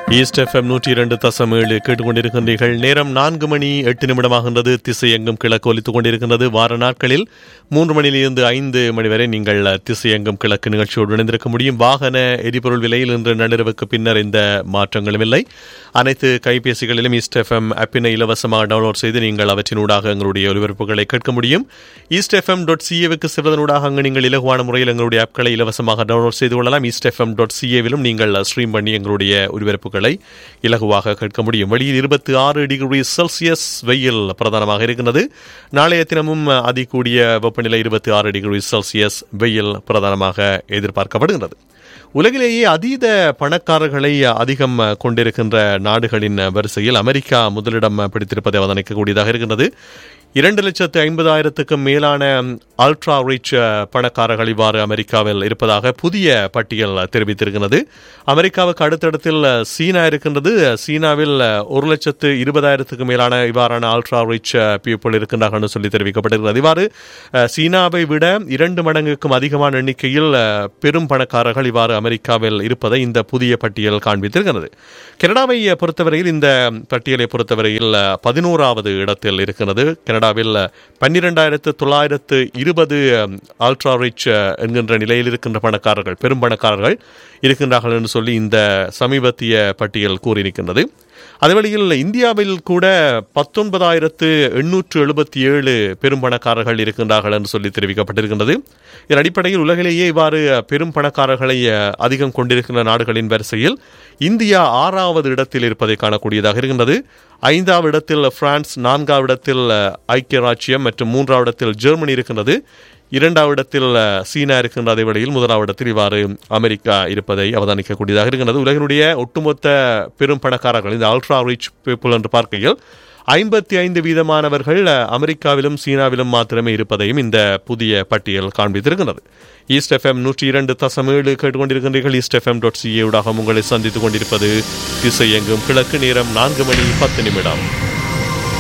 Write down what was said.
east FM நூற்றி இரண்டு தசம் ஏழு கேட்டுக்கொண்டிருக்கின்றீர்கள் நேரம் நான்கு மணி எட்டு நிமிடமாகின்றது திசை எங்கும் கிழக்கு ஒலித்துக் கொண்டிருக்கின்றது வார நாட்களில் மூன்று மணியிலிருந்து ஐந்து மணி வரை நீங்கள் திசை எங்கும் கிழக்கு நிகழ்ச்சியோடு இணைந்திருக்க முடியும் வாகன எரிபொருள் விலையில் இன்று நள்ளிரவுக்கு பின்னர் இந்த மாற்றங்களும் இல்லை அனைத்து கைபேசிகளிலும் ஈஸ்ட் எஃப்எம் ஆப்பினை இலவசமாக டவுன்லோட் செய்து நீங்கள் அவற்றினூடாக எங்களுடைய ஒலிபரப்புகளை கேட்க முடியும் ஈஸ்ட் எஃப்எம் டாட் சிஏவுக்கு செல்வதனூடாக அங்கு நீங்கள் இலகுவான முறையில் எங்களுடைய ஆப்களை இலவசமாக டவுன்லோட் செய்து கொள்ளலாம் ஈஸ்ட் எஃப்எம் டாட் சிஏவிலும் நீங்கள் ஸ்ட்ரீம் பண்ணி எங்களுடைய ஒலிபரப்புகளை இலகுவாக கேட்க முடியும் வெளியில் இருபத்தி ஆறு டிகிரி செல்சியஸ் வெயில் பிரதானமாக இருக்கின்றது நாளைய தினமும் அதிகூடிய வெப்பநிலை இருபத்தி ஆறு டிகிரி செல்சியஸ் வெயில் பிரதானமாக எதிர்பார்க்கப்படுகின்றது உலகிலேயே அதீத பணக்காரர்களை அதிகம் கொண்டிருக்கின்ற நாடுகளின் வரிசையில் அமெரிக்கா முதலிடம் பிடித்திருப்பதை அவதானிக்கக்கூடியதாக இருக்கின்றது இரண்டு லட்சத்து ஐம்பதாயிரத்துக்கும் மேலான அல்ட்ரா ரிச் பணக்காரர்கள் இவ்வாறு அமெரிக்காவில் இருப்பதாக புதிய பட்டியல் தெரிவித்திருக்கிறது அமெரிக்காவுக்கு அடுத்தடத்தில் சீனா இருக்கின்றது சீனாவில் ஒரு லட்சத்து இருபதாயிரத்துக்கு மேலான இவ்வாறான அல்ட்ரா ரிச் பீப்புள் இருக்கின்றார்கள் என்று சொல்லி தெரிவிக்கப்பட்டிருக்கிறது இவ்வாறு சீனாவை விட இரண்டு மடங்குக்கும் அதிகமான எண்ணிக்கையில் பெரும் பணக்காரர்கள் இவ்வாறு அமெரிக்காவில் இருப்பதை இந்த புதிய பட்டியல் காண்பித்திருக்கிறது கனடாவை பொறுத்தவரையில் இந்த பட்டியலை பொறுத்தவரையில் பதினோராவது இடத்தில் இருக்கிறது கனடாவில் பன்னிரெண்டாயிரத்து தொள்ளாயிரத்து இருபது அல்ட்ரா ரிச் என்கின்ற நிலையில் இருக்கின்ற பணக்காரர்கள் பெரும் பணக்காரர்கள் இருக்கின்றார்கள் என்று சொல்லி இந்த சமீபத்திய பட்டியல் கூறியிருக்கின்றது அதேவேளையில் இந்தியாவில் கூட பத்தொன்பதாயிரத்து எண்ணூற்று எழுபத்தி ஏழு பெரும் பணக்காரர்கள் இருக்கின்றார்கள் என்று சொல்லி தெரிவிக்கப்பட்டிருக்கின்றது இதன் அடிப்படையில் உலகிலேயே இவ்வாறு பெரும் பணக்காரர்களை அதிகம் கொண்டிருக்கின்ற நாடுகளின் வரிசையில் இந்தியா ஆறாவது இடத்தில் இருப்பதை காணக்கூடியதாக இருக்கின்றது ஐந்தாவது இடத்தில் பிரான்ஸ் நான்காவது இடத்தில் ஐக்கிய ராச்சியம் மற்றும் மூன்றாவது இடத்தில் ஜெர்மனி இருக்கின்றது இரண்டாவது இடத்தில் சீனா இருக்கின்ற அதே வேளையில் முதலாவது இடத்தில் இவ்வாறு அமெரிக்கா இருப்பதை அவதானிக்கக்கூடியதாக இருக்கின்றது உலகினுடைய ஒட்டுமொத்த பெரும் பணக்காரர்கள் இந்த அல்ட்ரா ரிச் பீப்புள் என்று பார்க்கையில் ஐம்பத்தி ஐந்து வீதமானவர்கள் அமெரிக்காவிலும் சீனாவிலும் மாத்திரமே இருப்பதையும் இந்த புதிய பட்டியல் காண்பித்திருக்கிறது ஈஸ்ட் எஃப்எம் நூற்றி இரண்டு தசம் ஏழு கேட்டுக்கொண்டிருக்கின்றீர்கள் ஈஸ்ட் எஃப்எம் டாட் சிஏ ஊடாக உங்களை சந்தித்துக் கொண்டிருப்பது திசை எங்கும் கிழக்கு நேரம் நான்கு மணி பத்து நிமிடம்